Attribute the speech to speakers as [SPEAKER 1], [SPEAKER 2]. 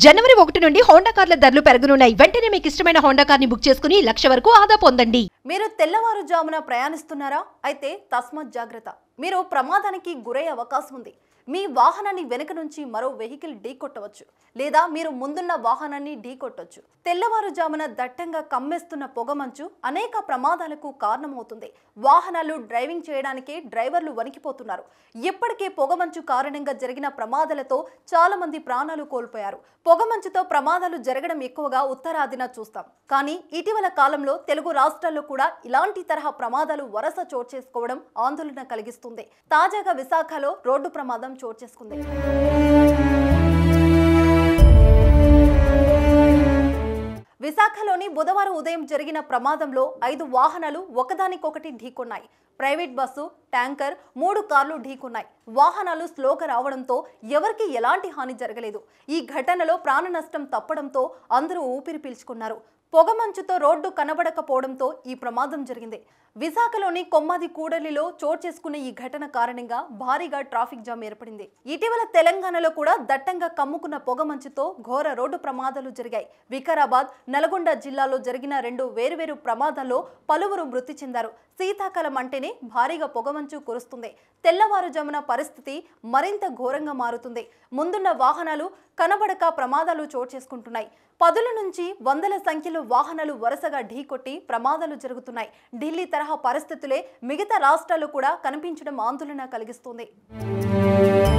[SPEAKER 1] జనవరి ఒకటి నుండి హోండా కార్ల ధరలు పెరగనున్నాయి వెంటనే మీకు ఇష్టమైన హోండా కార్ని బుక్ చేసుకుని లక్ష వరకు ఆదా పొందండి
[SPEAKER 2] మీరు తెల్లవారుజామున ప్రయాణిస్తున్నారా అయితే తస్మత్ జాగ్రత్త మీరు ప్రమాదానికి గురయ్యే అవకాశం ఉంది మీ వాహనాన్ని వెనుక నుంచి మరో వెహికల్ ఢీకొట్టవచ్చు లేదా మీరు ముందున్న వాహనాన్ని ఢీకొట్టవచ్చు తెల్లవారుజామున దట్టంగా కమ్మేస్తున్న పొగమంచు అనేక ప్రమాదాలకు కారణమవుతుంది వాహనాలు డ్రైవింగ్ చేయడానికి డ్రైవర్లు వణికిపోతున్నారు ఇప్పటికే పొగమంచు కారణంగా జరిగిన ప్రమాదాలతో చాలా మంది ప్రాణాలు కోల్పోయారు పొగమంచుతో ప్రమాదాలు జరగడం ఎక్కువగా ఉత్తరాదిన చూస్తాం కానీ ఇటీవల కాలంలో తెలుగు రాష్ట్రాల్లో కూడా ఇలాంటి తరహా ప్రమాదాలు వరుస చోటు చేసుకోవడం ఆందోళన కలిగిస్తుంది తాజాగా విశాఖలో రోడ్డు ప్రమాదం చోటు చేసుకుంది విశాఖలోని బుధవారం ఉదయం జరిగిన ప్రమాదంలో ఐదు వాహనాలు ఒకదానికొకటి ఢీకొన్నాయి ప్రైవేట్ బస్సు ట్యాంకర్ మూడు కార్లు ఢీకొన్నాయి వాహనాలు స్లోగా రావడంతో ఎవరికి ఎలాంటి హాని జరగలేదు ఈ ఘటనలో ప్రాణ నష్టం తప్పడంతో అందరూ ఊపిరి పీల్చుకున్నారు పొగమంచుతో రోడ్డు కనబడకపోవడంతో ఈ ప్రమాదం జరిగింది విశాఖలోని కొమ్మాది కూడలిలో చోటు చేసుకున్న ఈ ఘటన కారణంగా భారీగా ట్రాఫిక్ జామ్ ఏర్పడింది ఇటీవల తెలంగాణలో కూడా దట్టంగా కమ్ముకున్న పొగమంచుతో ఘోర రోడ్డు ప్రమాదాలు జరిగాయి వికారాబాద్ నల్గొండ జిల్లాలో జరిగిన రెండు వేరువేరు ప్రమాదాల్లో పలువురు మృతి చెందారు శీతాకాలం అంటేనే భారీగా పొగమంచు కురుస్తుంది తెల్లవారుజామున పరిస్థితి మరింత ఘోరంగా మారుతుంది ముందున్న వాహనాలు కనబడక ప్రమాదాలు చోటు చేసుకుంటున్నాయి పదుల నుంచి వందల సంఖ్యలో వాహనాలు వరుసగా ఢీకొట్టి ప్రమాదాలు జరుగుతున్నాయి ఢిల్లీ తరహా పరిస్థితులే మిగతా రాష్ట్రాల్లో కూడా కనిపించడం ఆందోళన కలిగిస్తుంది